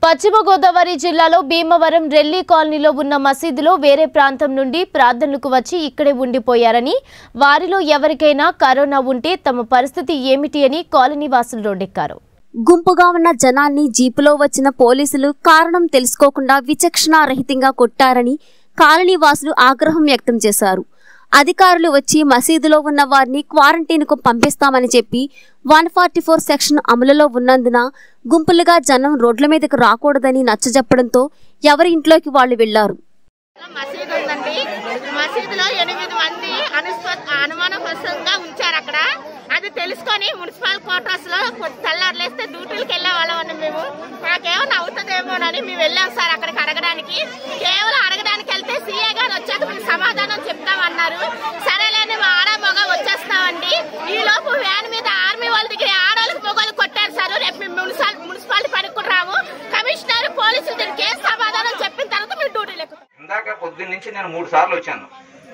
పశ్చిమ గోదావరి జిల్లాలో భీమవరం రెల్లి కాలనీలో ఉన్న మసీదులో వేరే ప్రాంతం నుండి ప్రార్థనలకు వచ్చి ఇక్కడే ఉండిపోయారని వారిలో ఎవరికైనా కరోనా ఉంటే తమ పరిస్థితి ఏమిటి అని కాలనీ వాసులు రోడ్డెక్కారు గుంపుగా ఉన్న జనాన్ని జీపులో వచ్చిన పోలీసులు కారణం తెలుసుకోకుండా విచక్షణారహితంగా కొట్టారని కాలనీ వాసులు ఆగ్రహం వ్యక్తం చేశారు అధికారులు వచ్చి మసీదులో ఉన్న వారిని క్వారంటైన్కు పంపిస్తామని చెప్పి వన్ ఫార్టీ ఫోర్ సెక్షన్ అమలులో ఉన్నందున గుంపులుగా జనం రోడ్ల మీదకు రాకూడదని నచ్చజెప్పడంతో ఎవరి ఇంట్లోకి వాళ్ళు వెళ్లారు మసీదు ఉందండి మసీదులో ఎనిమిది మంది అనుస్ప అనుమానవశంగా ఉంచారు అక్కడ అది తెలుసుకొని మున్సిపల్ క్వార్టర్స్ లో తెల్లారులేస్తే డ్యూటీలకు వెళ్ళే వాళ్ళమని మేము మాకేమైనా అవుతుందేమోనని మేము వెళ్ళాం సార్ అక్కడికి అడగడానికి కేవలం అడగడానికి వెళ్తే సీఏ గారు వచ్చాక మీకు సమాధానం చెప్తామన్నారు సరేలేని మా ఆడ మగ వచ్చేస్తామండి ఈ లోపు వ్యాన్ మీద ఆర్మీ వాళ్ళ దగ్గర ఆడవాళ్ళకి మొగలు కొట్టారు సార్ రేపు మేము మున్సిపల్ మున్సిపాలిటీ పడుకుని రాము కమిషనర్ పోలీసులు దీనికి ఏం సమాధానం చెప్పిన తర్వాత మీరు డ్యూటీలు ఎక్కుతారు ఇందాక పొద్దున్న నుంచి నేను మూడు సార్లు వచ్చాను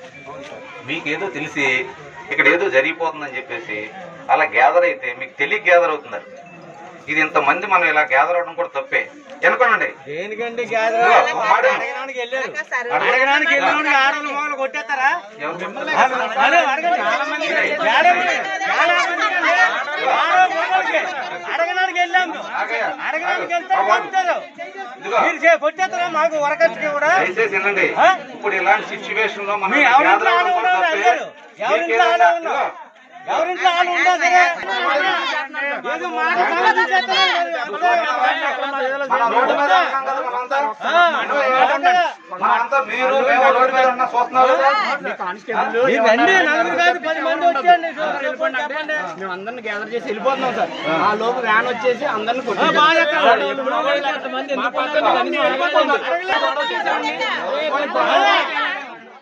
మీకేదో తెలిసి ఇక్కడ ఏదో జరిగిపోతుందని చెప్పేసి అలా గ్యాదర్ అయితే మీకు తెలియ గ్యాదర్ అవుతున్నారు ఇది ఇంతమంది మనం ఇలా గ్యాదర్ అవడం కూడా తప్పే అనుకోనండి దేనికండి గ్యాదర్ ఇదిగో, మాడు. అడగడానికి వెళ్ళారు అడగడానికి వెళ్ళిన ఆడవాళ్ళు మొగలు కొట్టేస్తారా ఎవరు? అదే అడగండి. చాలా మంది చాలా మంది చాలా మంది కండి. ఆడవాళ్ళు మొగోళ్ళకి. అడగడానికి వెళ్ళాం మేము. ఆగయ్య. అడగడానికి వెళ్తే బాబు. కొట్టారు ఇదిగో మీరు చే- కొట్టేస్తారా మాకు వరకచ్చుకి కూడా దయచేసి వినండి ఆ? ఇప్పుడు ఇలాంటి సిచ్యువేషన్ లో మనం మీ ఇలా ఎవరింట్లో gather ఆడ అవ్వడం కూడా ఉన్నారు తప్పే. అందరూ ఎవరింట్లో ఆడ మీకేదైనా- ఉన్నారు ఇదిగో, ఎవరింట్లో వాళ్ళు ఉన్నా సరే ఏదో మాట సంగతి మన రోడ్డు మీద ఉన్నాం కదా మనంతా. ఇదిగో, ఏమంటే, మనంతా మీరు మేము రోడ్డు మీద ఉన్నా చూస్తున్నారు కదా? మీరు రండి నలుగురు కాదు పది మంది వచ్చేయండి చెప్పండి చెప్పండి మేమందరిని గ్యాదర్ చేసి వెళ్ళిపోతున్నాం సార్ ఆ లోపు వ్యాన్ వచ్చేసి అందరిని ఆ, కొట్టి బాగా చెప్పండి. మా పక్కన అన్ని వెళ్ళిపోతున్నాం. అడగలేదు.